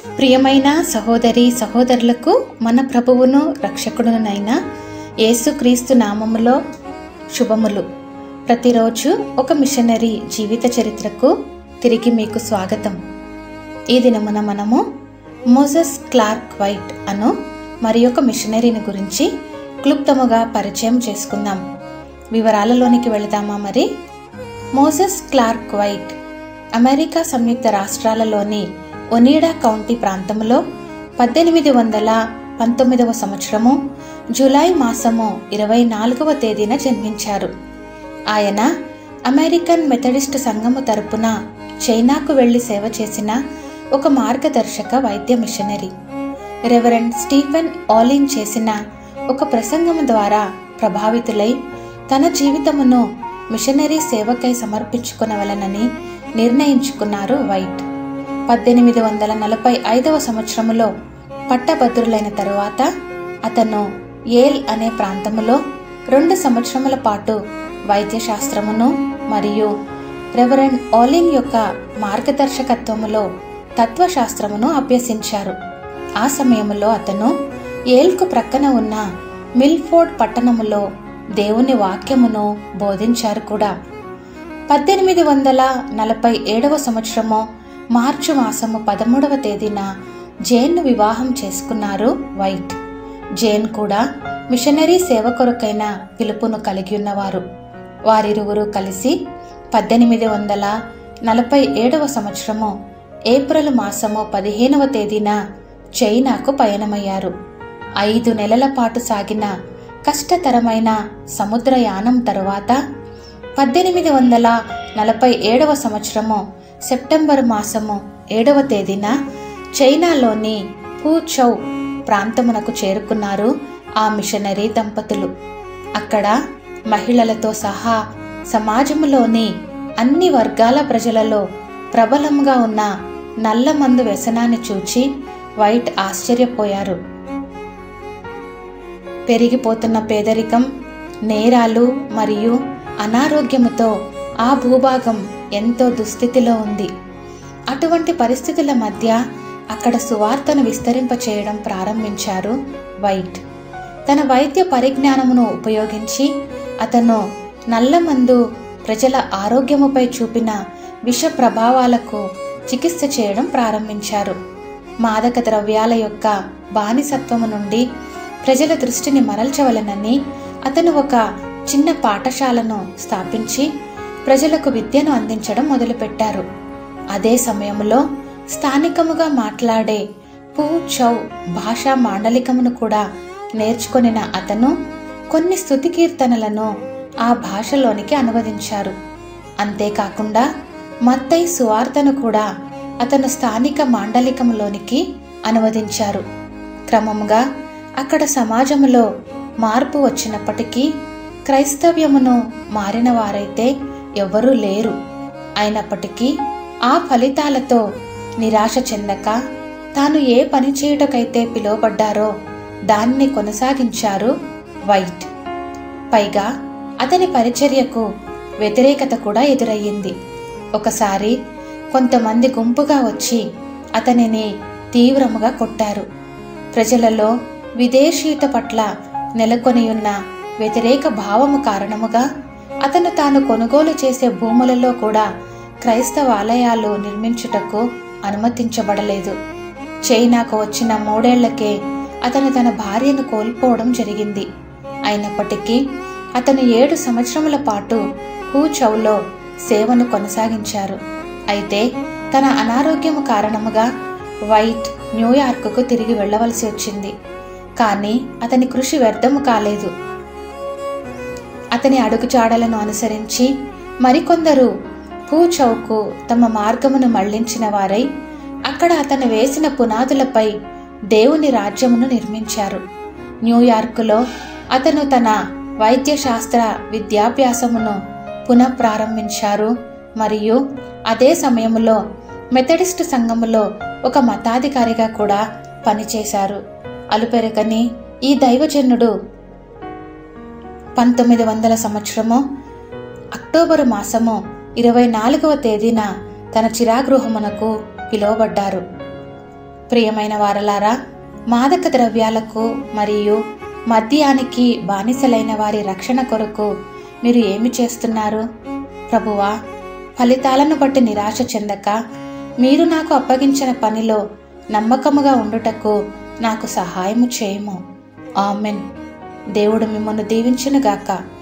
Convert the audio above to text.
ప్రియమైన సహోదరి సహోదరులకు మన ప్రభువును రక్షకుడునైన యేసుక్రీస్తు నామములో శుభములు ప్రతిరోజు ఒక మిషనరీ జీవిత చరిత్రకు తిరిగి మీకు స్వాగతం ఈ దినమున మనము మోజస్ క్లార్క్ వైట్ అను మరి ఒక మిషనరీని గురించి క్లుప్తముగా పరిచయం చేసుకుందాం వివరాలలోనికి వెళదామా మరి మోసెస్ క్లార్క్ వైట్ అమెరికా సంయుక్త రాష్ట్రాలలోని ఒనీడా కౌంటీ ప్రాంతంలో పద్దెనిమిది వందల పంతొమ్మిదవ సంవత్సరము జూలై మాసము ఇరవై నాలుగవ తేదీన జన్మించారు ఆయన అమెరికన్ మెథడిస్ట్ సంఘము తరపున చైనాకు వెళ్లి సేవ చేసిన ఒక మార్గదర్శక వైద్య మిషనరీ రెవరెండ్ స్టీఫెన్ ఆలిన్ చేసిన ఒక ప్రసంగము ద్వారా ప్రభావితులై తన జీవితమును మిషనరీ సేవకై సమర్పించుకునవలనని నిర్ణయించుకున్నారు వైట్ పద్దెనిమిది వందల నలభై ఐదవ సంవత్సరములో పట్టభద్రులైన తరువాత అతను ఏల్ అనే ప్రాంతములో రెండు సంవత్సరముల పాటు వైద్యశాస్త్రమును మరియు రెవరెండ్ ఆలిన్ యొక్క మార్గదర్శకత్వములో తత్వశాస్త్రమును అభ్యసించారు ఆ సమయంలో అతను ఏల్కు ప్రక్కన ఉన్న మిల్ఫోర్డ్ పట్టణములో దేవుని వాక్యమును బోధించారు కూడా పద్దెనిమిది వందల నలభై ఏడవ సంవత్సరము మార్చి మాసము పదమూడవ తేదీన జేన్ను వివాహం చేసుకున్నారు వైట్ జేన్ కూడా మిషనరీ సేవ కొరకైన పిలుపును కలిగి ఉన్నవారు వారిరువురు కలిసి పద్దెనిమిది వందల నలభై ఏడవ సంవత్సరము ఏప్రిల్ మాసము పదిహేనవ తేదీన చైనాకు పయనమయ్యారు ఐదు నెలల పాటు సాగిన కష్టతరమైన సముద్రయానం తరువాత పద్దెనిమిది వందల నలభై ఏడవ సంవత్సరము సెప్టెంబర్ మాసము ఏడవ తేదీన చైనాలోని పూచౌ ప్రాంతమునకు చేరుకున్నారు ఆ మిషనరీ దంపతులు అక్కడ మహిళలతో సహా సమాజంలోని అన్ని వర్గాల ప్రజలలో ప్రబలంగా ఉన్న నల్లమందు వ్యసనాన్ని చూచి వైట్ ఆశ్చర్యపోయారు పెరిగిపోతున్న పేదరికం నేరాలు మరియు అనారోగ్యముతో ఆ భూభాగం ఎంతో దుస్థితిలో ఉంది అటువంటి పరిస్థితుల మధ్య అక్కడ సువార్తను విస్తరింపచేయడం ప్రారంభించారు వైట్ తన వైద్య పరిజ్ఞానమును ఉపయోగించి అతను నల్లమందు ప్రజల ఆరోగ్యముపై చూపిన విష ప్రభావాలకు చికిత్స చేయడం ప్రారంభించారు మాదక ద్రవ్యాల యొక్క బానిసత్వము నుండి ప్రజల దృష్టిని మరల్చవలనని అతను ఒక చిన్న పాఠశాలను స్థాపించి ప్రజలకు విద్యను అందించడం మొదలుపెట్టారు అదే సమయంలో స్థానికముగా మాట్లాడే పూ చౌ భాషా మాండలికమును కూడా నేర్చుకొనిన అతను కొన్ని స్థుతి కీర్తనలను ఆ భాషలోనికి అనువదించారు అంతేకాకుండా మత్తై సువార్తను కూడా అతను స్థానిక మాండలికంలోనికి అనువదించారు క్రమంగా అక్కడ సమాజంలో మార్పు వచ్చినప్పటికీ క్రైస్తవ్యమును మారిన వారైతే ఎవరూ లేరు అయినప్పటికీ ఆ ఫలితాలతో నిరాశ చెందక తాను ఏ పని చేయుటకైతే పిలువబడ్డారో దాన్ని కొనసాగించారు వైట్ పైగా అతని పరిచర్యకు వ్యతిరేకత కూడా ఎదురయ్యింది ఒకసారి కొంతమంది గుంపుగా వచ్చి అతనిని తీవ్రముగా కొట్టారు ప్రజలలో విదేశీయుత పట్ల నెలకొనియున్న వ్యతిరేక భావము కారణముగా అతను తాను కొనుగోలు చేసే భూములలో కూడా క్రైస్తవ ఆలయాలు నిర్మించుటకు అనుమతించబడలేదు చైనాకు వచ్చిన మూడేళ్లకే అతను తన భార్యను కోల్పోవడం జరిగింది అయినప్పటికీ అతను ఏడు సంవత్సరముల పాటు హూచౌలో సేవను కొనసాగించారు అయితే తన అనారోగ్యము కారణముగా వైట్ న్యూయార్క్కు తిరిగి వెళ్ళవలసి వచ్చింది కానీ అతని కృషి వ్యర్థము కాలేదు అతని అడుగుజాడలను అనుసరించి మరికొందరు పూచౌకు తమ మార్గమును మళ్లించిన వారై అక్కడ అతను వేసిన పునాదులపై దేవుని రాజ్యమును నిర్మించారు న్యూయార్కులో అతను తన వైద్యశాస్త్ర విద్యాభ్యాసమును పునఃప్రారంభించారు మరియు అదే సమయంలో మెథడిస్ట్ సంఘములో ఒక మతాధికారిగా కూడా పనిచేశారు అలుపెరగని ఈ దైవజనుడు పంతొమ్మిది వందల సంవత్సరము అక్టోబరు మాసము ఇరవై నాలుగవ తేదీన తన చిరాగృహమునకు పిలువబడ్డారు ప్రియమైన వారలారా మాదక ద్రవ్యాలకు మరియు మద్యానికి బానిసలైన వారి రక్షణ కొరకు మీరు ఏమి చేస్తున్నారు ప్రభువా ఫలితాలను బట్టి నిరాశ చెందక మీరు నాకు అప్పగించిన పనిలో నమ్మకముగా ఉండుటకు నాకు సహాయము చేయము ఆమెన్ దేవుడు మిమ్మల్ని దీవించునుగాక